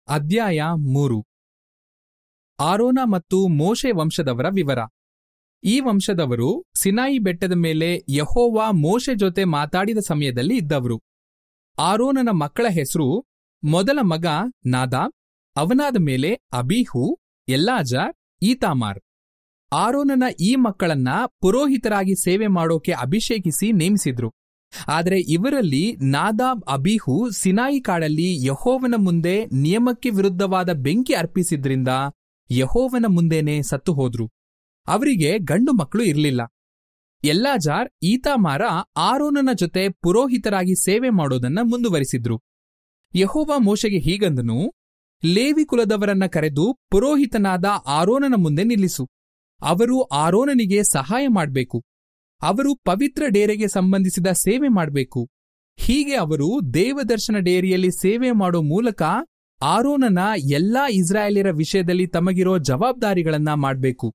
ಅಧ್ಯಾಯ ಮೂರು ಆರೋನ ಮತ್ತು ಮೋಶೆ ವಂಶದವರ ವಿವರ ಈ ವಂಶದವರು ಸಿನಾಯಿ ಬೆಟ್ಟದ ಮೇಲೆ ಯಹೋವ ಮೋಶೆ ಜೊತೆ ಮಾತಾಡಿದ ಸಮಯದಲ್ಲಿ ಇದ್ದವರು ಆರೋನನ ಮಕ್ಕಳ ಹೆಸರು ಮೊದಲ ಮಗ ನಾದಾಬ್ ಅವನಾದ ಮೇಲೆ ಅಬೀಹು ಎಲ್ಲಾಜಾರ್ ಈತಾಮಾರ್ ಆರೋನನ ಈ ಮಕ್ಕಳನ್ನ ಪುರೋಹಿತರಾಗಿ ಸೇವೆ ಮಾಡೋಕೆ ಅಭಿಷೇಕಿಸಿ ನೇಮಿಸಿದ್ರು ಆದರೆ ಇವರಲ್ಲಿ ನಾದಾಬ್ ಅಬೀಹು ಸಿನಾಯಿ ಕಾಡಲ್ಲಿ ಯಹೋವನ ಮುಂದೆ ನಿಯಮಕ್ಕೆ ವಿರುದ್ಧವಾದ ಬೆಂಕಿ ಅರ್ಪಿಸಿದ್ರಿಂದ ಯಹೋವನ ಮುಂದೆನೆ ಸತ್ತು ಹೋದ್ರು ಅವರಿಗೆ ಗಂಡು ಮಕ್ಕಳು ಇರಲಿಲ್ಲ ಎಲ್ಲಾಜಾರ್ ಈತಾಮಾರ ಆರೋನನ ಜೊತೆ ಪುರೋಹಿತರಾಗಿ ಸೇವೆ ಮಾಡೋದನ್ನ ಮುಂದುವರಿಸಿದ್ರು ಯಹೋವ ಮೋಶೆಗೆ ಹೀಗಂದನು ಲೇವಿ ಕುಲದವರನ್ನ ಕರೆದು ಪುರೋಹಿತನಾದ ಆರೋನನ ಮುಂದೆ ನಿಲ್ಲಿಸು ಅವರು ಆರೋನನಿಗೆ ಸಹಾಯ ಮಾಡಬೇಕು ಅವರು ಪವಿತ್ರ ಡೇರೆಗೆ ಸಂಬಂಧಿಸಿದ ಸೇವೆ ಮಾಡಬೇಕು ಹೀಗೆ ಅವರು ದೇವದರ್ಶನ ಡೇರಿಯಲ್ಲಿ ಸೇವೆ ಮಾಡೋ ಮೂಲಕ ಆರೋನನ ಎಲ್ಲಾ ಇಸ್ರಾಯೇಲ್ಯರ ವಿಷಯದಲ್ಲಿ ತಮಗಿರೋ ಜವಾಬ್ದಾರಿಗಳನ್ನ ಮಾಡಬೇಕು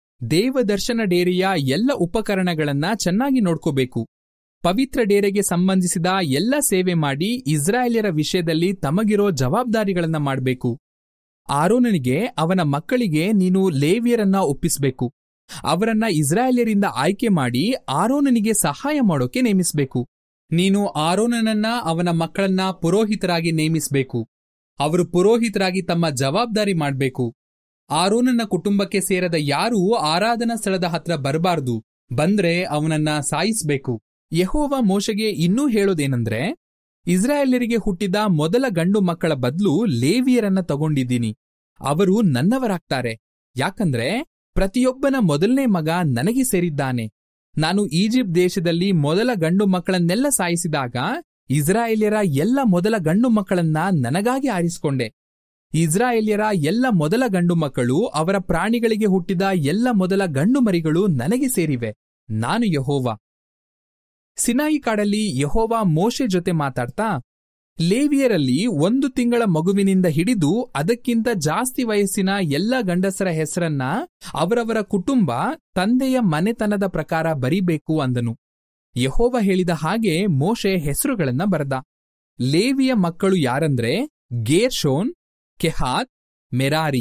ದೇವದರ್ಶನ ಡೇರಿಯ ಎಲ್ಲ ಉಪಕರಣಗಳನ್ನ ಚೆನ್ನಾಗಿ ನೋಡ್ಕೋಬೇಕು ಪವಿತ್ರ ಡೇರೆಗೆ ಸಂಬಂಧಿಸಿದ ಎಲ್ಲ ಸೇವೆ ಮಾಡಿ ಇಸ್ರಾಯೇಲ್ಯರ ವಿಷಯದಲ್ಲಿ ತಮಗಿರೋ ಜವಾಬ್ದಾರಿಗಳನ್ನ ಮಾಡಬೇಕು ಆರೋನನಿಗೆ ಅವನ ಮಕ್ಕಳಿಗೆ ನೀನು ಲೇವಿಯರನ್ನ ಒಪ್ಪಿಸಬೇಕು ಅವರನ್ನ ಇಸ್ರಾಯೇಲ್ಯರಿಂದ ಆಯ್ಕೆ ಮಾಡಿ ಆರೋನನಿಗೆ ಸಹಾಯ ಮಾಡೋಕೆ ನೇಮಿಸಬೇಕು ನೀನು ಆರೋನನನ್ನ ಅವನ ಮಕ್ಕಳನ್ನ ಪುರೋಹಿತರಾಗಿ ನೇಮಿಸಬೇಕು ಅವರು ಪುರೋಹಿತರಾಗಿ ತಮ್ಮ ಜವಾಬ್ದಾರಿ ಮಾಡಬೇಕು ಆರೋನನ ಕುಟುಂಬಕ್ಕೆ ಸೇರದ ಯಾರೂ ಆರಾಧನಾ ಸ್ಥಳದ ಹತ್ರ ಬರಬಾರ್ದು ಬಂದ್ರೆ ಅವನನ್ನ ಸಾಯಿಸ್ಬೇಕು ಯಹೋವ ಮೋಶೆಗೆ ಇನ್ನೂ ಹೇಳೋದೇನೆಂದ್ರೆ ಇಸ್ರಾಯೇಲ್ಯರಿಗೆ ಹುಟ್ಟಿದ ಮೊದಲ ಗಂಡು ಮಕ್ಕಳ ಬದಲು ಲೇವಿಯರನ್ನ ತಗೊಂಡಿದ್ದೀನಿ ಅವರು ನನ್ನವರಾಗ್ತಾರೆ ಯಾಕಂದ್ರೆ ಪ್ರತಿಯೊಬ್ಬನ ಮೊದಲನೇ ಮಗ ನನಗೆ ಸೇರಿದ್ದಾನೆ ನಾನು ಈಜಿಪ್ಟ್ ದೇಶದಲ್ಲಿ ಮೊದಲ ಗಂಡು ಮಕ್ಕಳನ್ನೆಲ್ಲ ಸಾಯಿಸಿದಾಗ ಇಸ್ರಾಯೇಲ್ಯರ ಎಲ್ಲ ಮೊದಲ ಗಂಡು ಮಕ್ಕಳನ್ನ ನನಗಾಗಿ ಆರಿಸಿಕೊಂಡೆ ಇಸ್ರಾಯೇಲ್ಯರ ಎಲ್ಲ ಮೊದಲ ಗಂಡು ಮಕ್ಕಳು ಅವರ ಪ್ರಾಣಿಗಳಿಗೆ ಹುಟ್ಟಿದ ಎಲ್ಲ ಮೊದಲ ಗಂಡು ಮರಿಗಳು ನನಗೆ ಸೇರಿವೆ ನಾನು ಯಹೋವ ಸಿನಾಯಿ ಕಾಡಲ್ಲಿ ಯಹೋವ ಮೋಶೆ ಜೊತೆ ಮಾತಾಡ್ತಾ ಲೇವಿಯರಲ್ಲಿ ಒಂದು ತಿಂಗಳ ಮಗುವಿನಿಂದ ಹಿಡಿದು ಅದಕ್ಕಿಂತ ಜಾಸ್ತಿ ವಯಸ್ಸಿನ ಎಲ್ಲ ಗಂಡಸರ ಹೆಸರನ್ನ ಅವರವರ ಕುಟುಂಬ ತಂದೆಯ ಮನೆತನದ ಪ್ರಕಾರ ಬರಿಬೇಕು ಅಂದನು ಯಹೋವ ಹೇಳಿದ ಹಾಗೆ ಮೋಶೆ ಹೆಸರುಗಳನ್ನ ಬರೆದ ಲೇವಿಯ ಮಕ್ಕಳು ಯಾರಂದ್ರೆ ಗೇರ್ಶೋನ್ ಕೆಹಾತ್ ಮೆರಾರಿ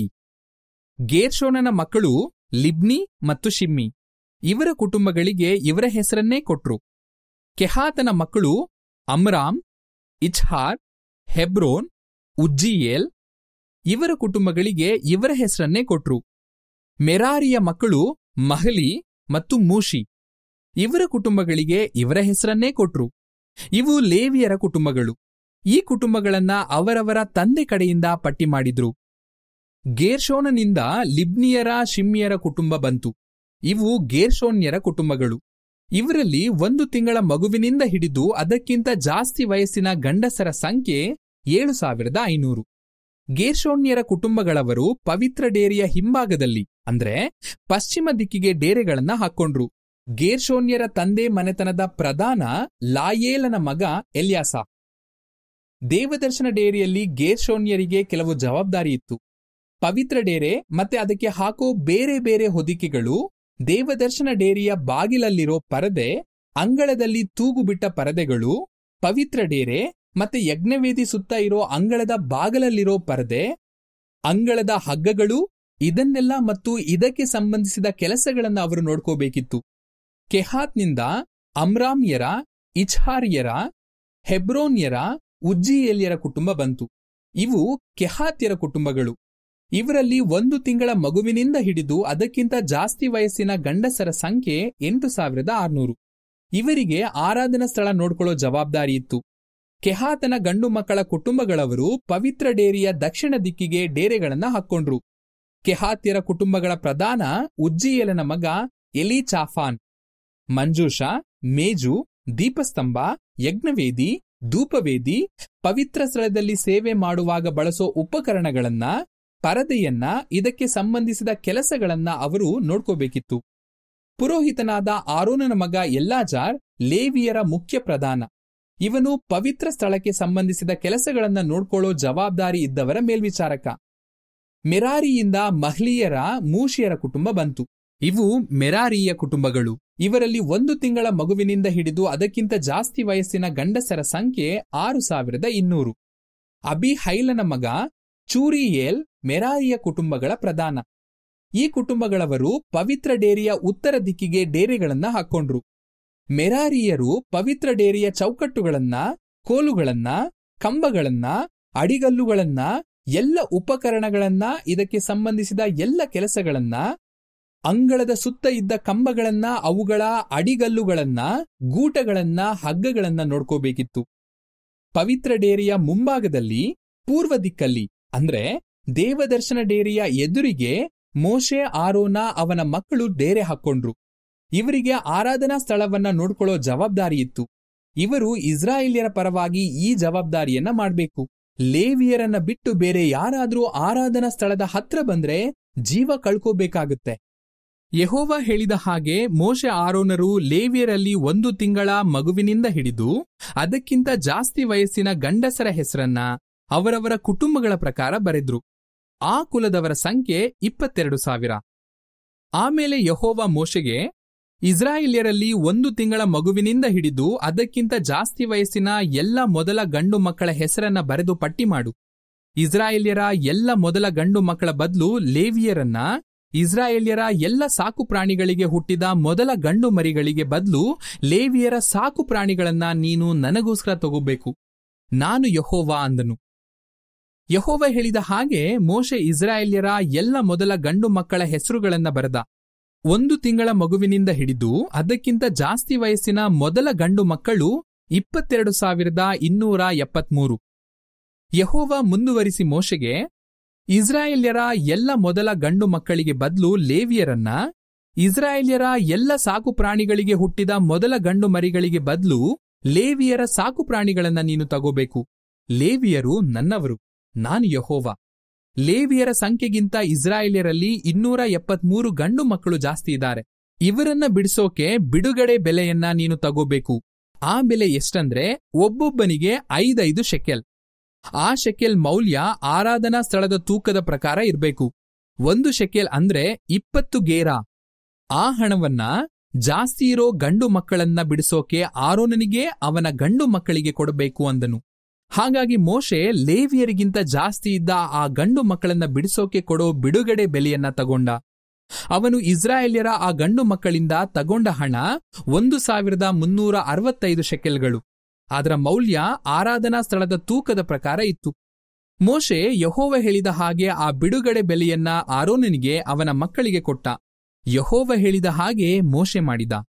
ಗೇರ್ಶೋನನ ಮಕ್ಕಳು ಲಿಬ್ನಿ ಮತ್ತು ಶಿಮ್ಮಿ ಇವರ ಕುಟುಂಬಗಳಿಗೆ ಇವರ ಹೆಸರನ್ನೇ ಕೊಟ್ರು ಕೆಹಾತನ ಮಕ್ಕಳು ಅಮ್ರಾಮ್ ಇಚ್ಹಾರ್ ಹೆಬ್ರೋನ್ ಉಜ್ಜಿಯೇಲ್ ಇವರ ಕುಟುಂಬಗಳಿಗೆ ಇವರ ಹೆಸರನ್ನೇ ಕೊಟ್ರು ಮೆರಾರಿಯ ಮಕ್ಕಳು ಮಹಲಿ ಮತ್ತು ಮೂಷಿ ಇವರ ಕುಟುಂಬಗಳಿಗೆ ಇವರ ಹೆಸರನ್ನೇ ಕೊಟ್ರು ಇವು ಲೇವಿಯರ ಕುಟುಂಬಗಳು ಈ ಕುಟುಂಬಗಳನ್ನ ಅವರವರ ತಂದೆ ಕಡೆಯಿಂದ ಪಟ್ಟಿ ಮಾಡಿದ್ರು ಗೇರ್ಶೋನನಿಂದ ಲಿಬ್ನಿಯರ ಶಿಮ್ಮಿಯರ ಕುಟುಂಬ ಬಂತು ಇವು ಗೇರ್ಶೋನ್ಯರ ಕುಟುಂಬಗಳು ಇವರಲ್ಲಿ ಒಂದು ತಿಂಗಳ ಮಗುವಿನಿಂದ ಹಿಡಿದು ಅದಕ್ಕಿಂತ ಜಾಸ್ತಿ ವಯಸ್ಸಿನ ಗಂಡಸರ ಸಂಖ್ಯೆ ಏಳು ಸಾವಿರದ ಐನೂರು ಗೇರ್ಶೋನ್ಯರ ಕುಟುಂಬಗಳವರು ಪವಿತ್ರ ಡೇರಿಯ ಹಿಂಭಾಗದಲ್ಲಿ ಅಂದ್ರೆ ಪಶ್ಚಿಮ ದಿಕ್ಕಿಗೆ ಡೇರೆಗಳನ್ನ ಹಾಕೊಂಡ್ರು ಗೇರ್ಶೋನ್ಯರ ತಂದೆ ಮನೆತನದ ಪ್ರಧಾನ ಲಾಯೇಲನ ಮಗ ಎಲ್ಯಾಸ ದೇವದರ್ಶನ ಡೇರಿಯಲ್ಲಿ ಗೇರ್ಶೋನ್ಯರಿಗೆ ಕೆಲವು ಜವಾಬ್ದಾರಿ ಇತ್ತು ಪವಿತ್ರ ಡೇರೆ ಮತ್ತೆ ಅದಕ್ಕೆ ಹಾಕೋ ಬೇರೆ ಬೇರೆ ಹೊದಿಕೆಗಳು ದೇವದರ್ಶನ ಡೇರಿಯ ಬಾಗಿಲಲ್ಲಿರೋ ಪರದೆ ಅಂಗಳದಲ್ಲಿ ತೂಗು ಬಿಟ್ಟ ಪರದೆಗಳು ಪವಿತ್ರ ಡೇರೆ ಮತ್ತೆ ಯಜ್ಞವೇದಿ ಸುತ್ತ ಇರೋ ಅಂಗಳದ ಬಾಗಲಲ್ಲಿರೋ ಪರದೆ ಅಂಗಳದ ಹಗ್ಗಗಳು ಇದನ್ನೆಲ್ಲ ಮತ್ತು ಇದಕ್ಕೆ ಸಂಬಂಧಿಸಿದ ಕೆಲಸಗಳನ್ನು ಅವರು ನೋಡ್ಕೋಬೇಕಿತ್ತು ಕೆಹಾತ್ನಿಂದ ಅಮ್ರಾಮ್ಯರ ಇಚ್ಹಾರ್ಯರ ಹೆಬ್ರೋನ್ಯರ ಉಜ್ಜಿಯೇಲ್ಯರ ಕುಟುಂಬ ಬಂತು ಇವು ಕೆಹಾತ್ಯರ ಕುಟುಂಬಗಳು ಇವರಲ್ಲಿ ಒಂದು ತಿಂಗಳ ಮಗುವಿನಿಂದ ಹಿಡಿದು ಅದಕ್ಕಿಂತ ಜಾಸ್ತಿ ವಯಸ್ಸಿನ ಗಂಡಸರ ಸಂಖ್ಯೆ ಎಂಟು ಸಾವಿರದ ಆರ್ನೂರು ಇವರಿಗೆ ಆರಾಧನಾ ಸ್ಥಳ ನೋಡ್ಕೊಳ್ಳೋ ಜವಾಬ್ದಾರಿ ಇತ್ತು ಕೆಹಾತನ ಗಂಡು ಮಕ್ಕಳ ಕುಟುಂಬಗಳವರು ಪವಿತ್ರ ಡೇರಿಯ ದಕ್ಷಿಣ ದಿಕ್ಕಿಗೆ ಡೇರೆಗಳನ್ನ ಹಾಕ್ಕೊಂಡ್ರು ಕೆಹಾತ್ಯರ ಕುಟುಂಬಗಳ ಪ್ರಧಾನ ಉಜ್ಜಿಯೇಲನ ಮಗ ಎಲಿ ಚಾಫಾನ್ ಮಂಜೂಷ ಮೇಜು ದೀಪಸ್ತಂಭ ಯಜ್ಞವೇದಿ ಧೂಪವೇದಿ ಪವಿತ್ರ ಸ್ಥಳದಲ್ಲಿ ಸೇವೆ ಮಾಡುವಾಗ ಬಳಸೋ ಉಪಕರಣಗಳನ್ನ ಪರದೆಯನ್ನ ಇದಕ್ಕೆ ಸಂಬಂಧಿಸಿದ ಕೆಲಸಗಳನ್ನ ಅವರು ನೋಡ್ಕೋಬೇಕಿತ್ತು ಪುರೋಹಿತನಾದ ಆರೋನನ ಮಗ ಎಲ್ಲಾಜಾರ್ ಲೇವಿಯರ ಮುಖ್ಯ ಪ್ರಧಾನ ಇವನು ಪವಿತ್ರ ಸ್ಥಳಕ್ಕೆ ಸಂಬಂಧಿಸಿದ ಕೆಲಸಗಳನ್ನ ನೋಡ್ಕೊಳ್ಳೋ ಜವಾಬ್ದಾರಿ ಇದ್ದವರ ಮೇಲ್ವಿಚಾರಕ ಮೆರಾರಿಯಿಂದ ಮಹ್ಲಿಯರ ಮೂಷಿಯರ ಕುಟುಂಬ ಬಂತು ಇವು ಮೆರಾರಿಯ ಕುಟುಂಬಗಳು ಇವರಲ್ಲಿ ಒಂದು ತಿಂಗಳ ಮಗುವಿನಿಂದ ಹಿಡಿದು ಅದಕ್ಕಿಂತ ಜಾಸ್ತಿ ವಯಸ್ಸಿನ ಗಂಡಸರ ಸಂಖ್ಯೆ ಆರು ಸಾವಿರದ ಇನ್ನೂರು ಅಬಿ ಹೈಲನ ಮಗ ಚೂರಿಯೇಲ್ ಮೆರಾರಿಯ ಕುಟುಂಬಗಳ ಪ್ರಧಾನ ಈ ಕುಟುಂಬಗಳವರು ಪವಿತ್ರ ಡೇರಿಯ ಉತ್ತರ ದಿಕ್ಕಿಗೆ ಡೇರೆಗಳನ್ನ ಹಾಕೊಂಡ್ರು ಮೆರಾರಿಯರು ಪವಿತ್ರ ಡೇರಿಯ ಚೌಕಟ್ಟುಗಳನ್ನ ಕೋಲುಗಳನ್ನ ಕಂಬಗಳನ್ನ ಅಡಿಗಲ್ಲುಗಳನ್ನ ಎಲ್ಲ ಉಪಕರಣಗಳನ್ನ ಇದಕ್ಕೆ ಸಂಬಂಧಿಸಿದ ಎಲ್ಲ ಕೆಲಸಗಳನ್ನ ಅಂಗಳದ ಸುತ್ತ ಇದ್ದ ಕಂಬಗಳನ್ನ ಅವುಗಳ ಅಡಿಗಲ್ಲುಗಳನ್ನ ಗೂಟಗಳನ್ನ ಹಗ್ಗಗಳನ್ನ ನೋಡ್ಕೋಬೇಕಿತ್ತು ಪವಿತ್ರ ಡೇರಿಯ ಮುಂಭಾಗದಲ್ಲಿ ಪೂರ್ವ ದಿಕ್ಕಲ್ಲಿ ಅಂದ್ರೆ ದೇವದರ್ಶನ ಡೇರಿಯ ಎದುರಿಗೆ ಮೋಶೆ ಆರೋನ ಅವನ ಮಕ್ಕಳು ಡೇರೆ ಹಾಕೊಂಡ್ರು ಇವರಿಗೆ ಆರಾಧನಾ ಸ್ಥಳವನ್ನ ನೋಡ್ಕೊಳ್ಳೋ ಜವಾಬ್ದಾರಿ ಇತ್ತು ಇವರು ಇಸ್ರಾಯೇಲ್ಯರ ಪರವಾಗಿ ಈ ಜವಾಬ್ದಾರಿಯನ್ನ ಮಾಡಬೇಕು ಲೇವಿಯರನ್ನ ಬಿಟ್ಟು ಬೇರೆ ಯಾರಾದ್ರೂ ಆರಾಧನಾ ಸ್ಥಳದ ಹತ್ರ ಬಂದ್ರೆ ಜೀವ ಕಳ್ಕೋಬೇಕಾಗುತ್ತೆ ಯಹೋವ ಹೇಳಿದ ಹಾಗೆ ಮೋಶೆ ಆರೋನರು ಲೇವಿಯರಲ್ಲಿ ಒಂದು ತಿಂಗಳ ಮಗುವಿನಿಂದ ಹಿಡಿದು ಅದಕ್ಕಿಂತ ಜಾಸ್ತಿ ವಯಸ್ಸಿನ ಗಂಡಸರ ಹೆಸರನ್ನ ಅವರವರ ಕುಟುಂಬಗಳ ಪ್ರಕಾರ ಬರೆದ್ರು ಆ ಕುಲದವರ ಸಂಖ್ಯೆ ಇಪ್ಪತ್ತೆರಡು ಸಾವಿರ ಆಮೇಲೆ ಯಹೋವ ಮೋಶೆಗೆ ಇಸ್ರಾಯೇಲ್ಯರಲ್ಲಿ ಒಂದು ತಿಂಗಳ ಮಗುವಿನಿಂದ ಹಿಡಿದು ಅದಕ್ಕಿಂತ ಜಾಸ್ತಿ ವಯಸ್ಸಿನ ಎಲ್ಲ ಮೊದಲ ಗಂಡು ಮಕ್ಕಳ ಹೆಸರನ್ನ ಬರೆದು ಪಟ್ಟಿ ಮಾಡು ಇಸ್ರಾಯೇಲ್ಯರ ಎಲ್ಲ ಮೊದಲ ಗಂಡು ಮಕ್ಕಳ ಬದಲು ಲೇವಿಯರನ್ನ ಇಸ್ರಾಯೇಲ್ಯರ ಎಲ್ಲ ಸಾಕು ಪ್ರಾಣಿಗಳಿಗೆ ಹುಟ್ಟಿದ ಮೊದಲ ಗಂಡು ಮರಿಗಳಿಗೆ ಬದಲು ಲೇವಿಯರ ಸಾಕು ಪ್ರಾಣಿಗಳನ್ನ ನೀನು ನನಗೋಸ್ಕರ ತಗೋಬೇಕು ನಾನು ಯಹೋವ ಅಂದನು ಯಹೋವ ಹೇಳಿದ ಹಾಗೆ ಮೋಶೆ ಇಸ್ರಾಯೇಲ್ಯರ ಎಲ್ಲ ಮೊದಲ ಗಂಡು ಮಕ್ಕಳ ಹೆಸರುಗಳನ್ನ ಬರೆದ ಒಂದು ತಿಂಗಳ ಮಗುವಿನಿಂದ ಹಿಡಿದು ಅದಕ್ಕಿಂತ ಜಾಸ್ತಿ ವಯಸ್ಸಿನ ಮೊದಲ ಗಂಡು ಮಕ್ಕಳು ಇಪ್ಪತ್ತೆರಡು ಸಾವಿರದ ಇನ್ನೂರ ಎಪ್ಪತ್ಮೂರು ಯಹೋವ ಮುಂದುವರಿಸಿ ಮೋಶೆಗೆ ಇಸ್ರಾಯೇಲ್ಯರ ಎಲ್ಲ ಮೊದಲ ಗಂಡು ಮಕ್ಕಳಿಗೆ ಬದಲು ಲೇವಿಯರನ್ನ ಇಸ್ರಾಯೇಲ್ಯರ ಎಲ್ಲ ಸಾಕು ಪ್ರಾಣಿಗಳಿಗೆ ಹುಟ್ಟಿದ ಮೊದಲ ಗಂಡು ಮರಿಗಳಿಗೆ ಬದಲು ಲೇವಿಯರ ಸಾಕು ಪ್ರಾಣಿಗಳನ್ನ ನೀನು ತಗೋಬೇಕು ಲೇವಿಯರು ನನ್ನವರು ನಾನು ಯಹೋವ ಲೇವಿಯರ ಸಂಖ್ಯೆಗಿಂತ ಇಸ್ರಾಯೇಲ್ಯರಲ್ಲಿ ಇನ್ನೂರ ಎಪ್ಪತ್ಮೂರು ಗಂಡು ಮಕ್ಕಳು ಜಾಸ್ತಿ ಇದ್ದಾರೆ ಇವರನ್ನ ಬಿಡಿಸೋಕೆ ಬಿಡುಗಡೆ ಬೆಲೆಯನ್ನ ನೀನು ತಗೋಬೇಕು ಆ ಬೆಲೆ ಎಷ್ಟಂದ್ರೆ ಒಬ್ಬೊಬ್ಬನಿಗೆ ಐದೈದು ಶೆಕೆಲ್ ಆ ಶೆಕೆಲ್ ಮೌಲ್ಯ ಆರಾಧನಾ ಸ್ಥಳದ ತೂಕದ ಪ್ರಕಾರ ಇರಬೇಕು ಒಂದು ಶೆಕೆಲ್ ಅಂದ್ರೆ ಇಪ್ಪತ್ತು ಗೇರ ಆ ಹಣವನ್ನ ಜಾಸ್ತಿ ಇರೋ ಗಂಡು ಮಕ್ಕಳನ್ನ ಬಿಡಿಸೋಕೆ ಆರೋನನಿಗೆ ಅವನ ಗಂಡು ಮಕ್ಕಳಿಗೆ ಕೊಡಬೇಕು ಅಂದನು ಹಾಗಾಗಿ ಮೋಶೆ ಲೇವಿಯರಿಗಿಂತ ಜಾಸ್ತಿ ಇದ್ದ ಆ ಗಂಡು ಮಕ್ಕಳನ್ನ ಬಿಡಿಸೋಕೆ ಕೊಡೋ ಬಿಡುಗಡೆ ಬೆಲೆಯನ್ನ ತಗೊಂಡ ಅವನು ಇಸ್ರಾಯೇಲ್ಯರ ಆ ಗಂಡು ಮಕ್ಕಳಿಂದ ತಗೊಂಡ ಹಣ ಒಂದು ಸಾವಿರದ ಮುನ್ನೂರ ಅರವತ್ತೈದು ಶೆಕೆಲ್ಗಳು ಅದರ ಮೌಲ್ಯ ಆರಾಧನಾ ಸ್ಥಳದ ತೂಕದ ಪ್ರಕಾರ ಇತ್ತು ಮೋಶೆ ಯಹೋವ ಹೇಳಿದ ಹಾಗೆ ಆ ಬಿಡುಗಡೆ ಬೆಲೆಯನ್ನ ಆರೋನನಿಗೆ ಅವನ ಮಕ್ಕಳಿಗೆ ಕೊಟ್ಟ ಯಹೋವ ಹೇಳಿದ ಹಾಗೆ ಮೋಶೆ ಮಾಡಿದ